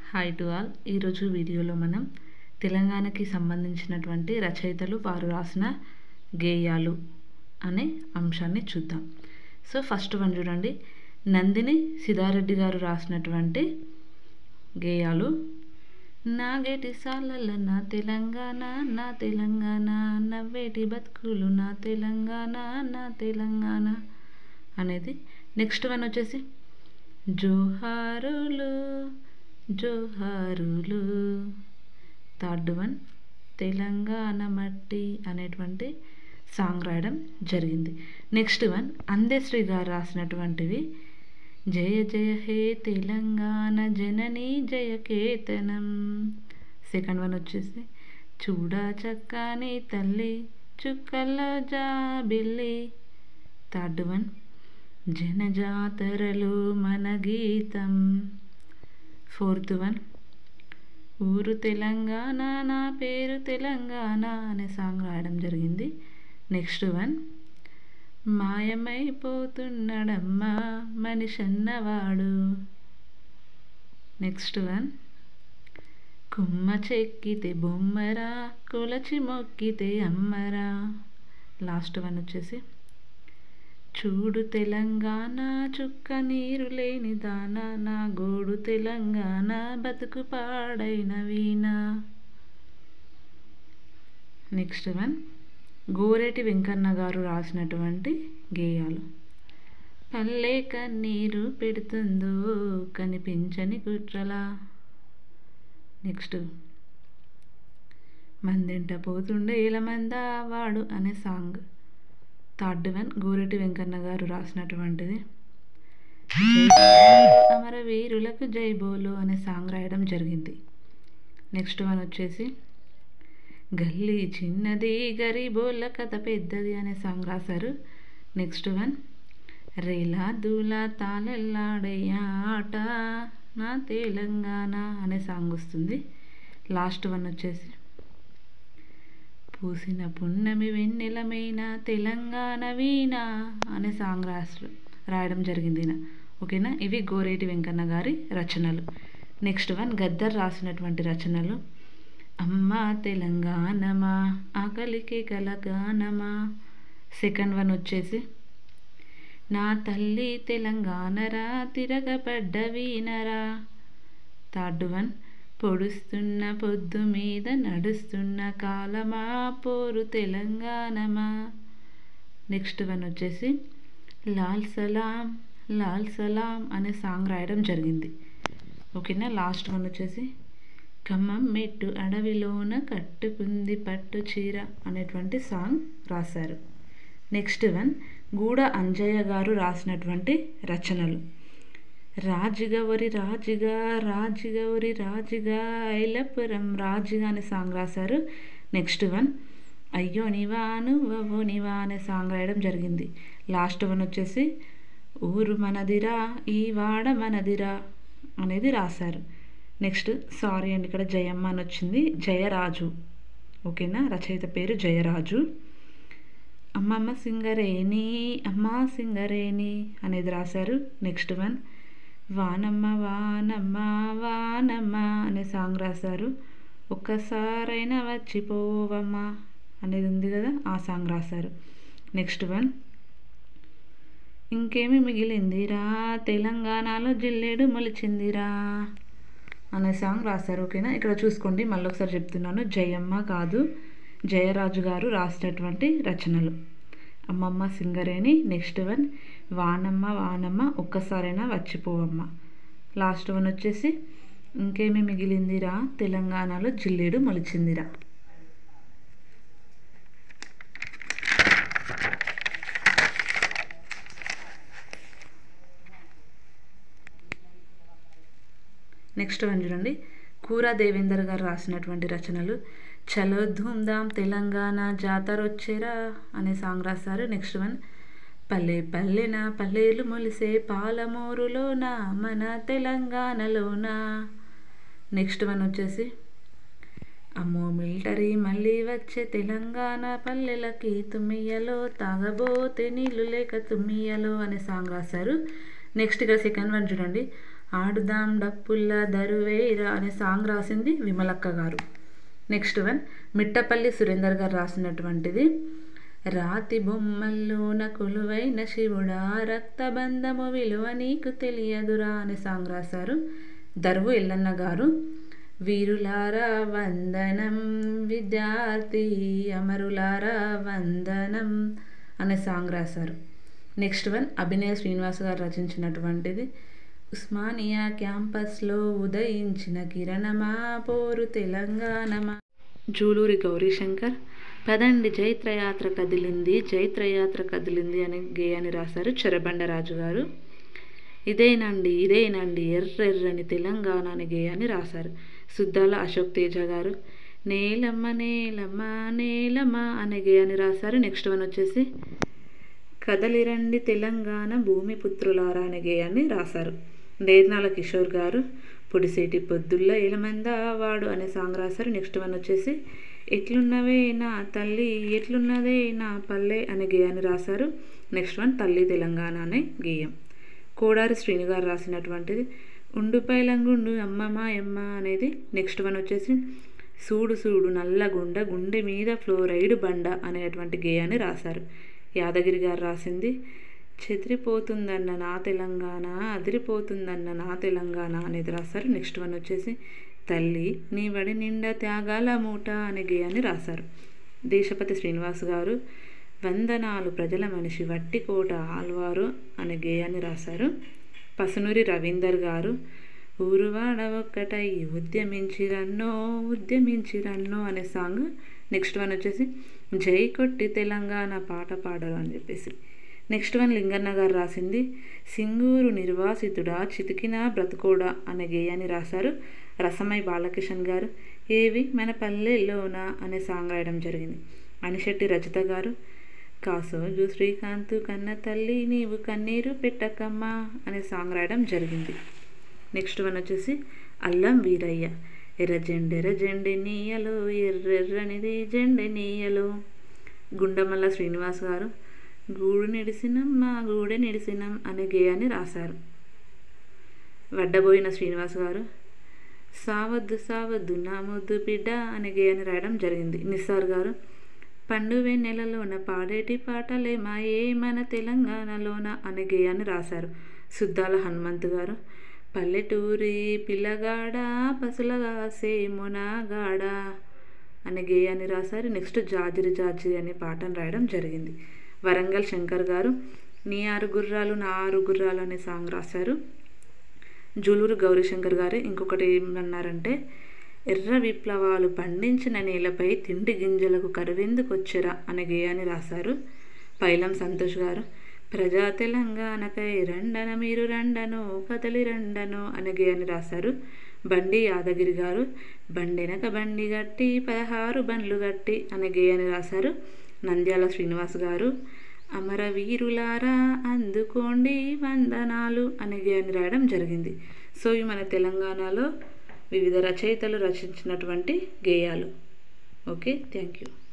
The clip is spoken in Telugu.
హాయ్ టు ఆల్ ఈరోజు వీడియోలో మనం తెలంగాణకి సంబంధించినటువంటి రచయితలు వారు రాసిన గేయాలు అనే అంశాన్ని చూద్దాం సో ఫస్ట్ వన్ చూడండి నందిని సిద్ధారెడ్డి గారు రాసినటువంటి గేయాలు నాగేటి సాలల నా తెలంగాణ నా తెలంగాణ నవ్వేటి బతుకులు నా తెలంగాణ నా తెలంగాణ అనేది నెక్స్ట్ వన్ వచ్చేసి జోహారులు జోహారులు థర్డ్ వన్ తెలంగాణ మట్టి అనేటువంటి సాంగ్ రాయడం జరిగింది నెక్స్ట్ వన్ అందశ్రీ గారు రాసినటువంటివి జయ జయ హే తెలంగాణ జనని జయ కేతనం సెకండ్ వన్ వచ్చేసి చూడా చక్కని తల్లి చుక్కల్లో జాబిల్లి థర్డ్ వన్ జనజాతరలు మన గీతం ఫోర్త్ వన్ ఊరు తెలంగాణ నా పేరు తెలంగాణ అనే సాంగ్ రాయడం జరిగింది నెక్స్ట్ వన్ మాయమైపోతున్నాడమ్మా మనిషి అన్నవాడు నెక్స్ట్ వన్ కుమ్మ చెక్కితే బొమ్మరా కొలచి మొక్కితే అమ్మరా లాస్ట్ వన్ వచ్చేసి చూడు తెలంగాణ చుక్క నీరు లేని దాన నా గోడు తెలంగాణ బతుకు పాడైన వీణ నెక్స్ట్ వన్ గోరేటి వెంకన్న గారు రాసినటువంటి గేయాలు పల్లె కన్నీరు పెడుతుందో కనిపించని కుట్రలా నెక్స్ట్ మందెంట పోతుండే ఇలమందా వాడు అనే song third one Goreti Venkanna garu రాసినటువంటిది అమరవీరులకు జై బోలో అనే సాంగ్ రాయడం జరిగింది నెక్స్ట్ వన్ వచ్చేసి గల్లీ చిన్నది గరీబోళ్ళ కథ పెద్దది అనే సాంగ్ రాశారు నెక్స్ట్ వన్ రేలా దూలా తాళెల్లాడయ్యా ఆట నా తెలంగాణ అనే సాంగ్ వస్తుంది లాస్ట్ వన్ వచ్చేసి పూసిన పున్నమి వెన్నెలమైన తెలంగాణ వీణ అనే సాంగ్ రాసు రాయడం జరిగింది ఈయన ఓకేనా ఇవి గోరేటి వెంకన్న గారి రచనలు నెక్స్ట్ వన్ గద్దర్ రాసినటువంటి రచనలు అమ్మ తెలంగాణమా ఆకలికి కలగానమా సెకండ్ వన్ వచ్చేసి నా తల్లి తెలంగాణరా తిరగబడ్డ వీనరా థర్డ్ వన్ పొడుస్తున్న పొద్దు మీద నడుస్తున్న కాలమా పోరు తెలంగాణమా నెక్స్ట్ వన్ వచ్చేసి లాల్ సలాం లాల్ సలాం అనే సాంగ్ రాయడం జరిగింది ఓకేనా లాస్ట్ వన్ వచ్చేసి ఖమ్మం మెట్టు అడవిలోన కట్టుకుంది పట్టు చీర అనేటువంటి సాంగ్ రాశారు నెక్స్ట్ వన్ గూడ అంజయ్య గారు రాసినటువంటి రచనలు రాజుగవరి రాజుగా రాజుగవరి రాజుగా ఐలపురం రాజుగా అనే సాంగ్ రాశారు నెక్స్ట్ వన్ అయ్యో నివా నువ్వో నివా అనే సాంగ్ రాయడం జరిగింది లాస్ట్ వన్ వచ్చేసి ఊరు మనదిరా ఈ వాడ మనదిరా అనేది రాశారు నెక్స్ట్ సారీ అండి ఇక్కడ జయమ్మ అని వచ్చింది జయరాజు ఓకేనా రచయిత పేరు జయరాజు అమ్మమ్మ సింగరేణి అమ్మ సింగరేణి అనేది రాశారు నెక్స్ట్ వన్ వానమ్మ వానమ్మ వానమ్మ అనే సాంగ్ రాశారు ఒక్కసారైనా వచ్చిపోవమ్మ అనేది ఉంది కదా ఆ సాంగ్ రాశారు నెక్స్ట్ వన్ ఇంకేమి మిగిలిందిరా తెలంగాణలో జిల్లేడు మొలిచిందిరా అనే సాంగ్ రాశారు ఓకేనా ఇక్కడ చూసుకోండి మళ్ళీ ఒకసారి చెప్తున్నాను జయమ్మ కాదు జయరాజు గారు రాసినటువంటి రచనలు అమ్మమ్మ సింగరేణి నెక్స్ట్ వన్ వానమ్మ వానమ్మ ఒక్కసారైనా వచ్చిపోవమ్మ లాస్ట్ వన్ వచ్చేసి ఇంకేమి మిగిలిందిరా తెలంగాణలో జిల్లేడు మొలిచిందిరా నెక్స్ట్ వన్ చూడండి కూరా దేవేందర్ గారు రాసినటువంటి రచనలు చలో ధూమ్ధామ్ తెలంగాణ జాతర వచ్చేరా అనే సాంగ్ రాశారు నెక్స్ట్ వన్ పల్లె పల్లెన పల్లెలు మొలిసే పాలమూరులోన మన తెలంగాణలోన నెక్స్ట్ వన్ వచ్చేసి అమ్మో మిలిటరీ మళ్ళీ వచ్చే తెలంగాణ పల్లెలకి తుమ్మియలో తాగబోతే నీళ్ళు లేక తుమ్మియలో అనే సాంగ్ రాశారు నెక్స్ట్ ఇక్కడ సెకండ్ వన్ చూడండి ఆడుదాం డప్పుల్లా దరువేరా అనే సాంగ్ రాసింది విమలక్క గారు నెక్స్ట్ వన్ మిట్టపల్లి సురేందర్ గారు రాసినటువంటిది రాతి బొమ్మల్లోన కొలువైన శివుడా రక్తబంధము విలువ నీకు తెలియదురా అనే సాంగ్ రాశారు దరువు ఎల్లన్న గారు వీరులారా వందనం విద్యార్థి అమరులారా వందనం అనే సాంగ్ రాశారు నెక్స్ట్ వన్ అభినయ శ్రీనివాస్ గారు రచించినటువంటిది ఉస్మానియా క్యాంపస్లో ఉదయించిన కిరణమా పోరు తెలంగాణమా జూలూరి గౌరీశంకర్ పదండి జైత్రయాత్ర కదిలింది జైత్రయాత్ర కదిలింది అనే గేయాన్ని రాశారు చెరబండరాజు గారు ఇదేనండి ఇదేనండి ఎర్రెర్రని తెలంగాణ అనే గేయాన్ని రాశారు సుద్దాల అశోక్ తేజ గారు నేలమ్మ నేలమ్మ నేలమ్మ అనే గేయాన్ని రాశారు నెక్స్ట్ వన్ వచ్చేసి కదలిరండి తెలంగాణ భూమి పుత్రులారా అనే గేయాన్ని రాశారు నేర్నాల కిషోర్ గారు పొడిసేటి పొద్దుల్ల ఏలమంద వాడు అనే సాంగ్ రాశారు నెక్స్ట్ వన్ వచ్చేసి ఎట్లున్నవే నా తల్లి ఎట్లున్నదే నా పల్లె అనే గేయాన్ని రాశారు నెక్స్ట్ వన్ తల్లి తెలంగాణ అనే గేయం కోడారి శ్రీను గారు రాసినటువంటిది ఉండుపై లంగుండు అమ్మమ్మ అమ్మ అనేది నెక్స్ట్ వన్ వచ్చేసి సూడు సూడు నల్లగుండ గుండె మీద ఫ్లోరైడ్ బండ అనేటువంటి గేయాన్ని రాశారు యాదగిరి గారు రాసింది చెదిరిపోతుందన్న నా తెలంగాణ అదిరిపోతుందన్న నా తెలంగాణ అనేది రాశారు నెక్స్ట్ వన్ వచ్చేసి తల్లి నీ వడి నిండా త్యాగాల మూట అనే గేయాన్ని రాశారు దేశపతి శ్రీనివాస్ గారు వందనాలు ప్రజల మనిషి వట్టికోట ఆల్వారు అనే గేయాన్ని రాశారు పసునూరి రవీందర్ గారు ఊరువాడ ఒక్కటై ఉద్యమించిరన్నో ఉద్యమించిరన్నో అనే సాంగ్ నెక్స్ట్ వన్ వచ్చేసి జై కొట్టి తెలంగాణ పాట పాడరు అని చెప్పేసి నెక్స్ట్ వన్ లింగన్న గారు రాసింది సింగూరు నిర్వాసితుడా చితికిన బ్రతుకోడా అనే గేయాన్ని రాశారు రసమై బాలకిషన్ గారు ఏవి మన పల్లెల్లోన అనే సాంగ్ రాయడం జరిగింది అనిశెట్టి రచిత గారు కాసోజు శ్రీకాంత్ కన్న తల్లి నీవు కన్నీరు పెట్టకమ్మా అనే సాంగ్ రాయడం జరిగింది నెక్స్ట్ వన్ వచ్చేసి అల్లం వీరయ్య ఎర్ర జెండె ఎర్ర జెండె నీయలో ఎర్రెర్రనిది జెండె నీయలో గుండమల్ల శ్రీనివాస్ గారు గూడు నిడిసినం మా గూడె నిడిసినం అనే గేయాన్ని రాశారు వడ్డబోయిన శ్రీనివాస్ గారు సావద్దు సావద్దు నా ముద్దు బిడ్డ అనే గేయాన్ని రాయడం జరిగింది నిస్సార్ గారు పండు వెన్నెలలోన పాడేటి పాటలే మా ఏ మన తెలంగాణలోన అనే గేయాన్ని రాశారు సుద్దాల హనుమంత్ గారు పల్లెటూరి పిల్లగాడ పసులగాసే మునగాడ అనే గేయాన్ని రాశారు నెక్స్ట్ జాజిరి జాజిరి అనే పాటను రాయడం జరిగింది వరంగల్ శంకర్ గారు నీ ఆరు గుర్రాలు నా ఆరు గుర్రాలు అనే సాంగ్ రాశారు జూలూరు గౌరీశంకర్ గారు ఇంకొకటి ఏమన్నారంటే ఎర్ర విప్లవాలు పండించిన నేలపై తిండి గింజలకు కరువెందుకొచ్చరా అనే గేయాన్ని రాశారు పైలం సంతోష్ గారు ప్రజా తెలంగాణకై రండన మీరు రండను కదలి రండను అనే గేయాన్ని రాశారు బండి యాదగిరి గారు బండెనక బండి గట్టి పదహారు బండ్లు గట్టి అనే గేయాన్ని రాశారు నంద్యాల శ్రీనివాస్ గారు అమరవీరులారా అందుకోండి వందనాలు అనే గేయాన్ని రాయడం జరిగింది సో ఇవి మన తెలంగాణలో వివిధ రచయితలు రచించినటువంటి గేయాలు ఓకే థ్యాంక్ యూ